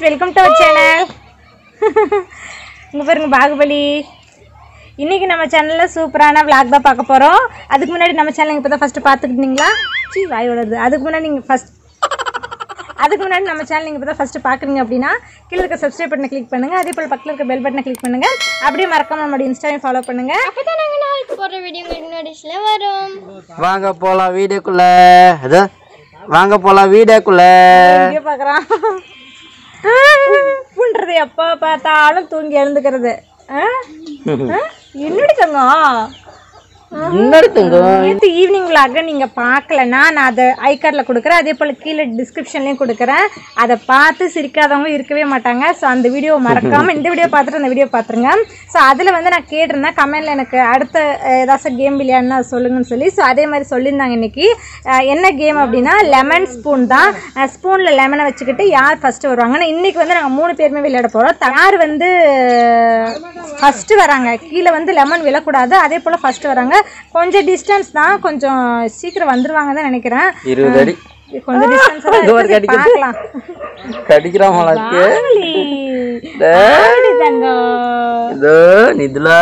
Welcome to our channel இங்கே பாருங்க பாகுபலி இன்னைக்கு நம்ம சேனலில் சூப்பரான vlog தான் பார்க்க போகிறோம் அதுக்கு முன்னாடி நம்ம சேனல் இப்போ தான் ஃபஸ்ட்டு பார்த்துக்கிட்டீங்களா சீ வாய் வளருது அதுக்கு முன்னாடி நீங்கள் ஃபஸ்ட் அதுக்கு முன்னாடி நம்ம சேனல் நீங்கள் இப்போ தான் ஃபஸ்ட்டு பார்க்குறீங்க அப்படின்னா கீழே இருக்க சப்ஸ்கிரைப் பட்டனை கிளிக் பண்ணுங்கள் அதே போல் பக்கத்தில் இருக்க பெல் பட்டனை கிளிக் பண்ணுங்கள் அப்படியே மறக்காம நம்மளோட இன்ஸ்டாவையும் ஃபாலோ பண்ணுங்கள் அப்பதான் நாங்க நாளைக்கு போடுற வீடியோ உங்களுக்கு நோட்டிஸ்ல வரும் வாங்க போலாம் வீடியோக்குள்ள அது வாங்க போலாம் வீடியோக்குள்ள வீடியோ பார்க்குறான் பண்ணுறது எப்போ பார்த்தாலும் தூங்கி எழுந்துக்கிறது ஆ? ஆ? என்னடி தங்கம் முன்னாடி தங்கம் நேற்று ஈவினிங் விளாக நீங்கள் பார்க்கலன்னா நான் அதை ஐ கார்டில் கொடுக்குறேன் அதே போல் கீழே டிஸ்கிரிப்ஷன்லேயும் கொடுக்குறேன் அதை பார்த்து சிரிக்காதவங்க இருக்கவே மாட்டாங்க ஸோ அந்த வீடியோ மறக்காமல் இந்த வீடியோ பார்த்துட்டு அந்த வீடியோ பார்த்துருங்க ஸோ அதில் வந்து நான் கேட்டிருந்தேன் கமெண்டில் எனக்கு அடுத்த அஹ், ஏதாச்சும் கேம் விளையாடுனா சொல்லுங்கன்னு சொல்லி ஸோ அதே மாதிரி சொல்லியிருந்தாங்க இன்னைக்கு அஹ், என்ன கேம் அப்படின்னா லெமன் ஸ்பூன் தான் ஸ்பூனில் லெமனை வச்சுக்கிட்டு யார் ஃபஸ்ட்டு வருவாங்கன்னா இன்றைக்கி வந்து நாங்கள் மூணு பேருமே விளையாட போகிறோம் யார் வந்து ஃபஸ்ட்டு வராங்க கீழே வந்து லெமன் விழக்கூடாது அதே போல் ஃபஸ்ட்டு வராங்க கொஞ்சம் டிஸ்டன்ஸ் தான் கொஞ்சம் சீக்கிரம் வந்துருவாங்க தான் நினைக்கிறேன் இருபது அடி கொஞ்சம் டிஸ்டன்ஸ் இது ஒரு கடிக்குது. பார்க்கலாம் கடிக்கிறாமலாக்கு பாவலி. பாவலி தங்கம் இதோ நிதுலா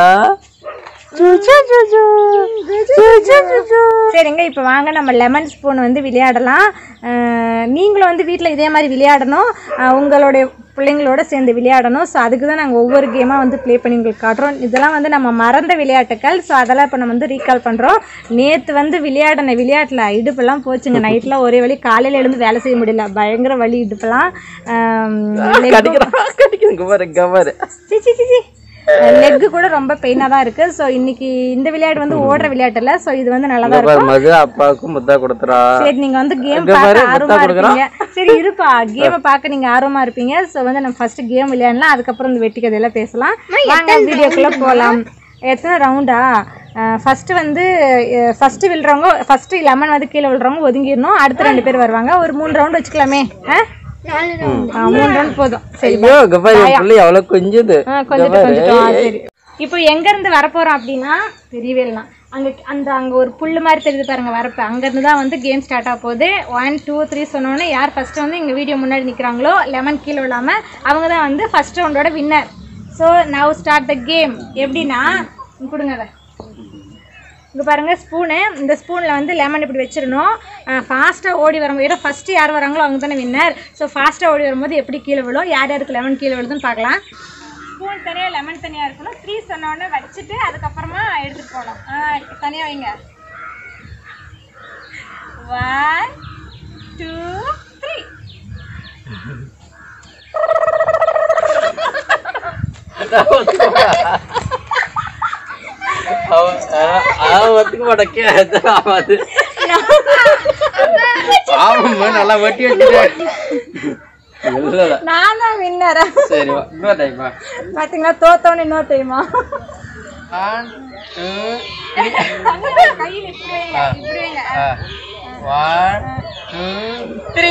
சரிங்க இப்போ வாங்க நம்ம லெமன் ஸ்பூன் வந்து விளையாடலாம் அஹ் நீங்களும் வந்து வீட்டில் இதே மாதிரி விளையாடணும் அஹ் உங்களுடைய பிள்ளைங்களோட சேர்ந்து விளையாடணும் ஸோ அதுக்கு தான் நாங்கள் ஒவ்வொரு கேமாக வந்து ப்ளே பண்ணி உங்களுக்கு காட்டுறோம் இதெல்லாம் வந்து நம்ம மறந்த விளையாட்டுக்கள் ஸோ அதெல்லாம் இப்போ நம்ம வந்து ரீகால் பண்ணுறோம் நேற்று வந்து விளையாடின விளையாட்டில் இடுப்பெல்லாம் போச்சுங்க நைட்டில் ஒரே வழி காலையில் எழுந்து வேலை செய்ய முடியல பயங்கர வலி இடுப்பெல்லாம் கடிக்கிறான் கடிக்குது பாரு இங்க பாரு சி சி சி லெக்கு கூட ரொம்ப பெயினாக தான் இருக்குது ஸோ இன்னைக்கு இந்த விளையாட்டு வந்து ஓடுற விளையாட்டு இல்லை ஸோ இது வந்து நல்லா தான் இங்க பாரு மது அப்பாவுக்கும் முத்தா கொடுத்துறா சரி நீங்க வந்து கேம் இங்க பாரு, பார்க்க ஆர்வமா முத்தா கொடுக்குறான். இருப்பீங்க சரி இருப்பா கேமை பார்க்க நீங்க ஆர்வமா இருப்பீங்க ஸோ வந்து நம்ம ஃபர்ஸ்ட் கேம் விளையாடலாம் அதுக்கப்புறம் இந்த வெட்டி கதையெல்லாம் பேசலாம் வாங்க வீடியோக்குள்ள போகலாம் எத்தனை ரவுண்டா ஃபர்ஸ்ட் வந்து ஃபர்ஸ்ட் விழுறவங்க ஃபர்ஸ்ட் லெமன் வந்து கீழே விழுறவங்க ஒதுங்கிடணும் அடுத்த ரெண்டு பேர் வருவாங்க ஒரு மூணு ரவுண்ட் வச்சுக்கலாமே ஆ? நாலு ஆ, மூணு ரவுண்ட் போதும் சரி ஐயோ இங்க பாரு என் பிள்ளை எவ்வளவு கொஞ்சுது ஆ, கொஞ்சிட்டு கொஞ்சிட்டோம் ஆ, சரி இப்போ எங்க இருந்து வரப்போறோம் அப்படின்னா பெரியவேலாம் அங்க அந்த அங்க ஒரு புல்லு மாதிரி தெரியுது பாருங்க வரப்பு அங்க இருந்து தான் வந்து கேம் ஸ்டார்ட் ஆக போகுது ஒன் டூ த்ரீ சொன்னோன்னே யார் ஃபர்ஸ்ட் வந்து எங்க வீடியோ முன்னாடி நிக்கிறாங்களோ லெமன் கீழே விழாம அவங்க தான் வந்து ஃபர்ஸ்ட் ரவுண்டோட winner so now start the game எப்படின்னா இங்க கொடுங்க அதை இங்கே பாருங்கள் ஸ்பூனு இந்த ஸ்பூனில் வந்து லெமன் இப்படி வச்சிடணும் ஃபாஸ்ட்டாக ஓடி வரும்போது ஃபஸ்ட்டு யார் வராங்களோ அவங்க தானே வின்னர் ஸோ ஃபாஸ்ட்டாக ஓடி வரும்போது எப்படி கீழே விழும் யார் யாருக்கு லெமன் கீழே விழுதுன்னு பார்க்கலாம் ஸ்பூன் தனியாக லெமன் தனியாக இருக்கணும் த்ரீ சொன்னோடனே வச்சுட்டு அதுக்கப்புறமா எடுத்துகிட்டு போகணும் தனியாக வைங்க ஒன் டூ த்ரீ அவன் ஒத்துக்க மாட்டேன் ஆமாது ஆமாம்மா நல்லா வட்டி வச்சுட்டு இல்ல இல்ல நான் தான் வின்னரா சரி வா இன்னொரு டைமா பார்த்தீங்களா தோத்தோன்னு இன்னொரு டைமா ஒன் டூ கையில் இப்படி வைங்க இப்படி வைங்க ஒன் டூ த்ரீ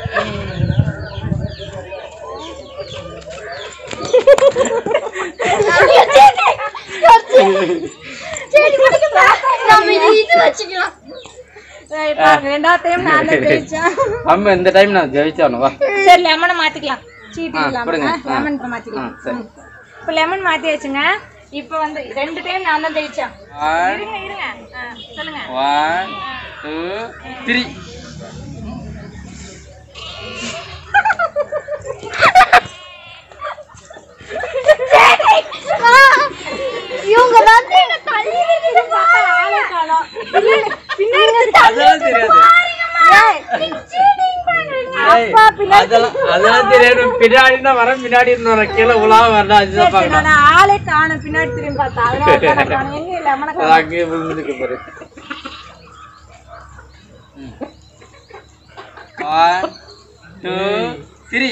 நம்ம இது இது வச்சுக்கலாம் Right, பாருங்க, ரெண்டாவது டைம் நான் தான் ஜெயிச்சேன் அம்மா இந்த டைம் நான் ஜெயிச்சானு வா சரி லெமனை மாத்திக்கலாம் சீட்டு ஆ, இல்லாம கொடுங்க. ஆ. லெமன் இப்போ ஆ, மாத்திக்கலாம் சரி இப்போ லெமன் மாத்தியாச்சுங்க இப்போ வந்து ரெண்டு டைம் நான் தான் ஜெயிச்சேன் ஒன் இருங்க இருங்க ஆ, சொல்லுங்க ஒன் டூ த்ரீ இவங்க வந்து என்ன தள்ளி ஆளே காணோம். இல்ல, இல்ல, பின்னாடி அதெல்லாம் தெரியாது ஏய், அதெல்லாம் அதெல்லாம் தெரியாது பின்னாடி தான் வரேன் பின்னாடி இருந்து வரேன் கீழே உலாவ வரலாம் அதுதான் சரி, பார்க்கலாம் நான் ஆளே காணோம் பின்னாடி திரும்பி பார்த்தா அதனால தான் நான் காணோம். எங்க லெமனை காணோம்? அதான் அங்கேயே விழுந்துருக்கு பாரு one two three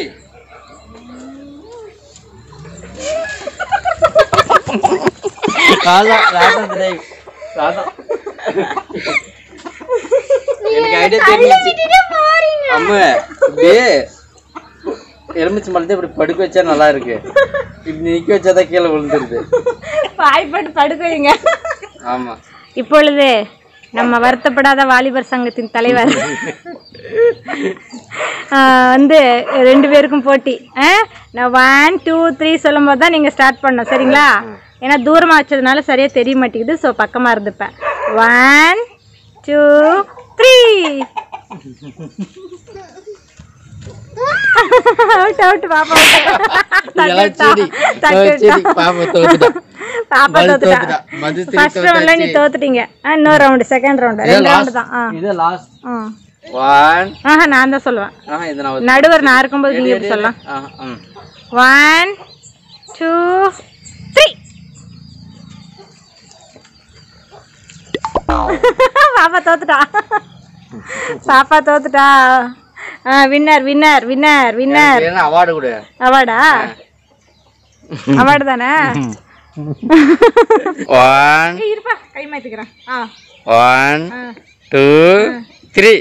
Radha Radha திரை ராதா எனக்கு ஐடியா தெரிஞ்சிச்சு அம்மா இப்படியே எலுமிச்சு மலத்தை இப்படி படுக்க வச்சா நல்லா இருக்கு இப்படி நிக்க வச்சாதான் கீழே விழுந்துருது வாய்ப்பட்டு படுக்க வைங்க ஆமா இப்பொழுது நம்ம வருத்தப்படாத வாலிபர் சங்கத்தின் தலைவர் ஆஹ் வந்து ரெண்டு பேருக்கும் போட்டி ஆ? நான் ஒன் டூ த்ரீ சொல்லும் போது தான் நீங்கள் ஸ்டார்ட் பண்ணணும் சரிங்களா ஏன்னா தூரமாக வச்சதுனால சரியாக தெரிய மாட்டேங்குது ஸோ பக்கமாக இருந்துப்பேன் one two three out out பாப்பா இதெல்லாம் சரி. சரி, பாப்பா தோத்துட்டா. பாப்பா மது தோத்துட்டா தோத்துட்டா. மது திருப்பி ஃபர்ஸ்ட் ரவுண்ட்ல நீ தோத்துட்டீங்க ஆ, இன்னொரு ரவுண்டு செகண்ட் ரவுண்டு இது ரெண்டு last. ரவுண்டு தான் ஆ இது லாஸ்ட் ஆ. ஒன் ஆஹா நான் தான் சொல்லுவேன் ஆஹா இது நான் நடுவர் நான் இருக்கும்போது நீங்க எப்படி சொல்லலாம் ஆஹா, ம். ஒன் டூ த்ரீ பாப்பா தோத்துட்டா பாப்பா தோத்துட்டா வின்னர் வின்னர் வின்னர் வின்னர் எனக்கு என்ன அவார்டு கொடு அவார்டா அவார்டு தானே ஒன் ஏய், இருப்பா கை மாத்திக்கிறேன் ஆ ஒன் ஆ. டூ த்ரீ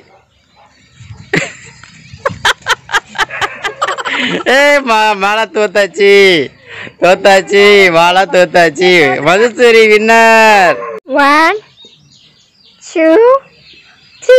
ஏ மா மாலா தோத்தாச்சு தோத்தாச்சு மாலா தோத்தாச்சு Madhusuri winner one two three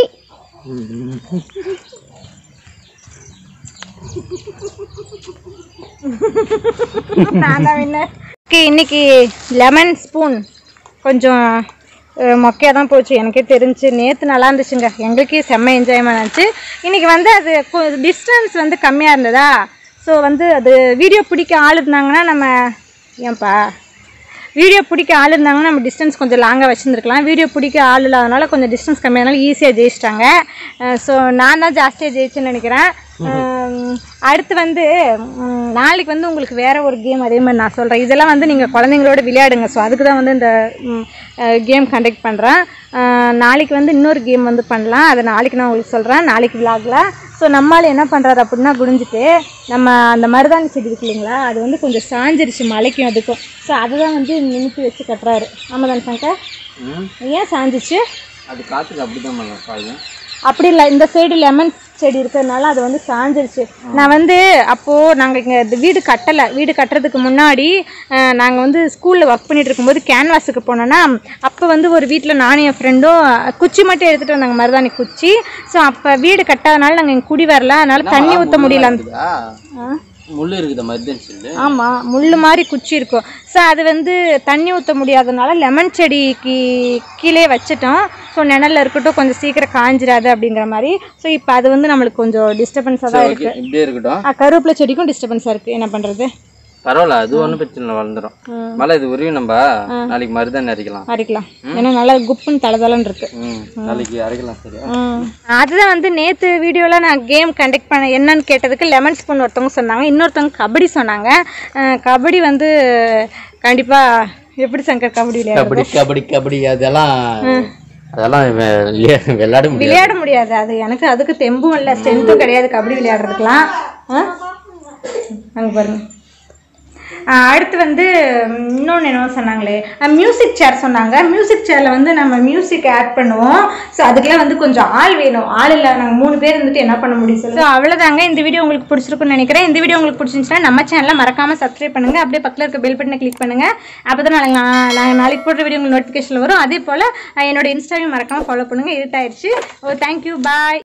நான் தான் வின்னர் இன்னைக்கு லெமன் ஸ்பூன் கொஞ்சம் மொக்கையாக தான் போச்சு எனக்கே தெரிஞ்சு நேற்று நல்லா இருந்துச்சுங்க எங்களுக்கே செம்ம என்ஜாய்மெண்ட் ஆச்சு இன்னைக்கு வந்து அது டிஸ்டன்ஸ் வந்து கம்மியாக இருந்ததா ஸோ வந்து அது வீடியோ பிடிக்க ஆள் இருந்தாங்கன்னா நம்ம ஏன்பா வீடியோ பிடிக்க ஆள் இருந்தாங்கன்னா நம்ம டிஸ்டன்ஸ் கொஞ்சம் லாங்காக வச்சுருந்துருக்கலாம் வீடியோ பிடிக்க ஆள் இல்லாதனால கொஞ்சம் டிஸ்டன்ஸ் கம்மியானால ஈஸியாக ஜெயிச்சிட்டாங்க ஸோ நான் தான் ஜாஸ்தியாக ஜெயிச்சேன்னு நினைக்கிறேன் அஹ் அடுத்து வந்து ம், நாளைக்கு வந்து உங்களுக்கு வேற ஒரு கேம் அதே மாதிரி நான் சொல்கிறேன் இதெல்லாம் வந்து நீங்கள் குழந்தைங்களோட விளையாடுங்க ஸோ அதுக்கு தான் வந்து இந்த கேம் கண்டக்ட் பண்ணுறேன் நாளைக்கு வந்து இன்னொரு கேம் வந்து பண்ணலாம் அதை நாளைக்கு நான் உங்களுக்கு சொல்கிறேன் நாளைக்கு விளாகல ஸோ நம்மளால் என்ன பண்ணுறாரு அப்படின்னா குடிஞ்சிட்டு நம்ம அந்த மருதாணி செடி இருக்கு இல்லைங்களா அது வந்து கொஞ்சம் சாஞ்சிருச்சு மலைக்கும் அதுக்கும் ஸோ அதை தான் வந்து நிமித்தி வச்சு கட்டுறாரு ஆமாம் சங்கர் ஏன் சாஞ்சிச்சு அது காத்துக்கு அப்படிதான் பண்ணலாம் அப்படி இல்லை இந்த சைடு லெமன் செடி இருக்கிறதுனால அது வந்து சாஞ்சிருச்சு நான் வந்து அப்போது நாங்கள் இங்கே இந்த வீடு கட்டலை வீடு கட்டுறதுக்கு முன்னாடி நாங்கள் வந்து ஸ்கூலில் ஒர்க் பண்ணிட்டு இருக்கும்போது கேன்வாஸுக்கு போனோன்னா அப்போ வந்து ஒரு வீட்டில் நானும் என் ஃப்ரெண்டும் குச்சி மட்டும் எடுத்துகிட்டு வந்தாங்க மருதாணி குச்சி ஸோ அப்போ வீடு கட்டாதனால நாங்கள் இங்கே குடி வரல அதனால தண்ணி ஊற்ற முடியல ஆ முள்ளு இருக்குது மருதன் சொல்லு ஆமாம் முள் மாதிரி குச்சி இருக்கும் ஸோ அது வந்து தண்ணி ஊற்ற முடியாதனால லெமன் செடிக்கு கீழே வச்சுட்டோம் ஸோ நிழல்ல இருக்கட்டும் கொஞ்சம் சீக்கிரம் காஞ்சிராது அப்படிங்கிற மாதிரி ஸோ இப்போ அது வந்து நம்மளுக்கு கொஞ்சம் டிஸ்டர்பன்ஸாக தான் இருக்குது இப்படியே இருக்கட்டும் ஆ கருவேப்பிலை செடிக்கும் டிஸ்டர்பன்ஸாக இருக்குது என்ன பண்ணுறது பரவாயில்ல அது ஒன்றும் பிரச்சனை இல்லை வளர்ந்துரும் மழை இது உருவி நம்ம நாளைக்கு மருதான் அரைக்கலாம் அரைக்கலாம் ஏன்னா நல்லா குப்புன்னு தளதளன்னு இருக்கு ம் நாளைக்கு அரைக்கலாம் சரியா ம். அதுதான் வந்து நேற்று வீடியோவில் நான் கேம் கண்டக்ட் பண்ண என்னன்னு கேட்டதுக்கு லெமன் ஸ்பூன் ஒருத்தவங்க சொன்னாங்க இன்னொருத்தவங்க கபடி சொன்னாங்க அஹ் கபடி வந்து கண்டிப்பாக எப்படி சங்கர் கபடி விளையாடு கபடி கபடி கபடி அதெல்லாம் அதெல்லாம் வெ- விளையா- விளையாட முடியாது விளையாட முடியாது அது எனக்கு அதுக்கு தெம்பும் இல்லை ஸ்ட்ரென்த்தும் கிடையாது கபடி விளையாடுறதுக்குலாம் அங்கே பாருங்க ஆ, அடுத்து வந்து ம், இன்னொன்று என்ன சொன்னாங்களே மியூசிக் சேர் சொன்னாங்க மியூசிக் சேரில் வந்து நம்ம மியூசிக் ஆட் பண்ணுவோம் ஸோ அதுக்கெல்லாம் வந்து கொஞ்சம் ஆள் வேணும் ஆள் இல்லை நாங்கள் மூணு பேர் இருந்துட்டு என்ன பண்ண முடியும் சொல்லி ஸோ அவ்வளோதாங்க இந்த வீடியோ உங்களுக்கு பிடிச்சிருக்குன்னு நினைக்கிறேன் இந்த வீடியோ உங்களுக்கு பிடிச்சிருந்துச்சுன்னா நம்ம சேனலை மறக்காமல் சப்ஸ்கிரைப் பண்ணுங்கள் அப்படியே பக்கத்தில் இருக்க பெல் பட்டனை கிளிக் பண்ணுங்கள் அப்போ தான் நாளைக்கு நான் நான் நாளைக்கு போடுற வீடியோ உங்களுக்கு நோட்டிஃபிகேஷன் வரும் அதே போல் என்னோட இன்ஸ்டாவையும் மறக்காமல் ஃபாலோ பண்ணுங்கள் இருட்டாயிருச்சு ஓ தேங்க்யூ பாய்